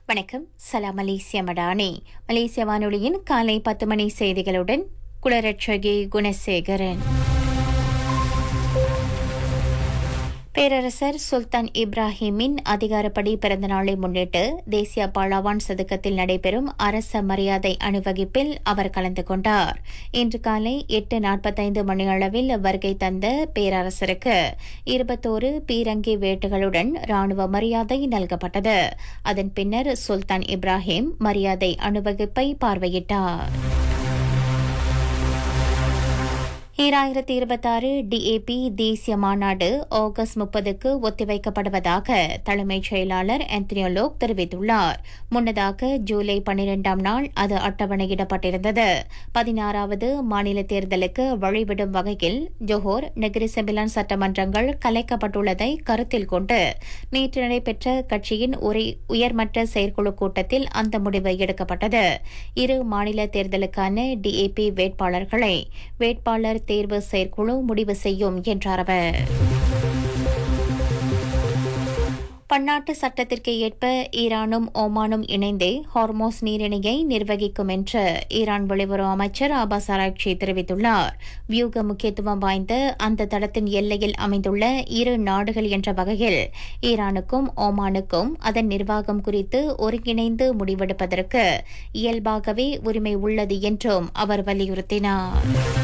வணக்கம் சலாம் மலேசிய மடானி மலேசிய வானொலியின் காலை பத்து மணி செய்திகளுடன் குளரட்சகி குணசேகரன் பேரரசர் சுல்தான் இப்ராஹிமின் அதிகாரப்படி பிறந்த நாளை முன்னிட்டு தேசிய பாலாவான் சதுக்கத்தில் நடைபெறும் அரச மரியாதை அணிவகுப்பில் அவர் கலந்து கொண்டார் இன்று காலை எட்டு நாற்பத்தைந்து மணியளவில் வருகை தந்த பேரரசருக்கு இருபத்தோரு பீரங்கி வேட்டுகளுடன் ராணுவ மரியாதை நல்கப்பட்டது அதன் பின்னர் சுல்தான் இப்ராஹிம் மரியாதை அணிவகுப்பை பார்வையிட்டார் ஈராயிரத்தி இருபத்தாறு டிஏபி தேசிய மாநாடு ஆகஸ்ட் முப்பதுக்கு ஒத்திவைக்கப்படுவதாக தலைமைச் செயலாளர் ஆந்தனியோ லோக் தெரிவித்துள்ளார் முன்னதாக ஜூலை பனிரெண்டாம் நாள் அது அட்டவணையிடப்பட்டிருந்தது பதினாறாவது மாநில தேர்தலுக்கு வழிவிடும் வகையில் ஜோஹோர் நெகிரி செம்பிலான் சட்டமன்றங்கள் கலைக்கப்பட்டுள்ளதை கருத்தில் கொண்டு நேற்று நடைபெற்ற கட்சியின் ஒரு உயர்மட்ட செயற்குழு கூட்டத்தில் அந்த முடிவு எடுக்கப்பட்டது இரு மாநில தேர்தலுக்கான டிஏபி வேட்பாளர்களை வேட்பாளர் தேர்வு செயற்குழு முடிவு செய்யும் என்றார் அவர் பன்னாட்டு சட்டத்திற்கு ஏற்ப ஈரானும் ஓமானும் இணைந்தே ஹார்மோஸ் நீரிணையை நிர்வகிக்கும் என்று ஈரான் வெளியுறவு அமைச்சர் அபாஸ் ஆராய்ச்சி தெரிவித்துள்ளார் வியூக முக்கியத்துவம் வாய்ந்த அந்த தடத்தின் எல்லையில் அமைந்துள்ள இரு நாடுகள் என்ற வகையில் ஈரானுக்கும் ஓமானுக்கும் அதன் நிர்வாகம் குறித்து ஒருங்கிணைந்து முடிவெடுப்பதற்கு இயல்பாகவே உரிமை உள்ளது என்றும் அவர் வலியுறுத்தினார்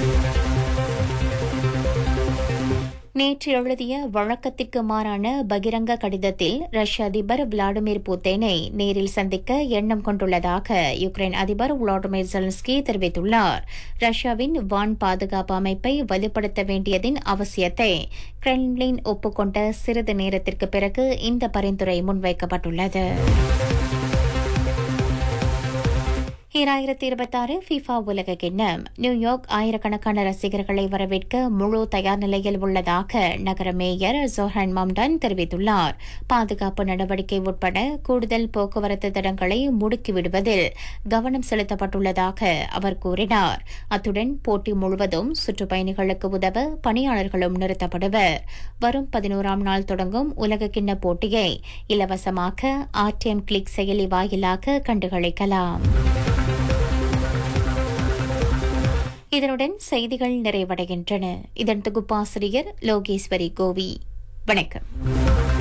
நேற்று எழுதிய வழக்கத்திற்கு மாறான பகிரங்க கடிதத்தில் ரஷ்ய அதிபர் விளாடிமிர் புத்தேனை நேரில் சந்திக்க எண்ணம் கொண்டுள்ளதாக யுக்ரைன் அதிபர் விளாடிமிர் ஜெலன்ஸ்கி தெரிவித்துள்ளார் ரஷ்யாவின் வான் பாதுகாப்பு அமைப்பை வலுப்படுத்த வேண்டியதின் அவசியத்தை கிரெம்லின் ஒப்புக்கொண்ட சிறிது நேரத்திற்கு பிறகு இந்த பரிந்துரை முன்வைக்கப்பட்டுள்ளது ஈராயிரத்தி இருபத்தாறு ஃபிஃபா உலக கிண்ணம் நியூயார்க் ஆயிரக்கணக்கான ரசிகர்களை வரவேற்க முழு தயார் நிலையில் உள்ளதாக நகர மேயர் ஜோஹன் மம்டன் தெரிவித்துள்ளார் பாதுகாப்பு நடவடிக்கை உட்பட கூடுதல் போக்குவரத்து தடங்களை முடுக்கிவிடுவதில் கவனம் செலுத்தப்பட்டுள்ளதாக அவர் கூறினார் அத்துடன் போட்டி முழுவதும் சுற்றுப்பயணிகளுக்கு உதவ பணியாளர்களும் நிறுத்தப்படுவர் வரும் பதினோராம் நாள் தொடங்கும் உலக கிண்ண போட்டியை இலவசமாக ஆர்டிஎம் கிளிக் செயலி வாயிலாக கண்டுகளிக்கலாம் இதனுடன் செய்திகள் நிறைவடைகின்றன இதன் தொகுப்பாசிரியர் லோகேஸ்வரி கோவி வணக்கம்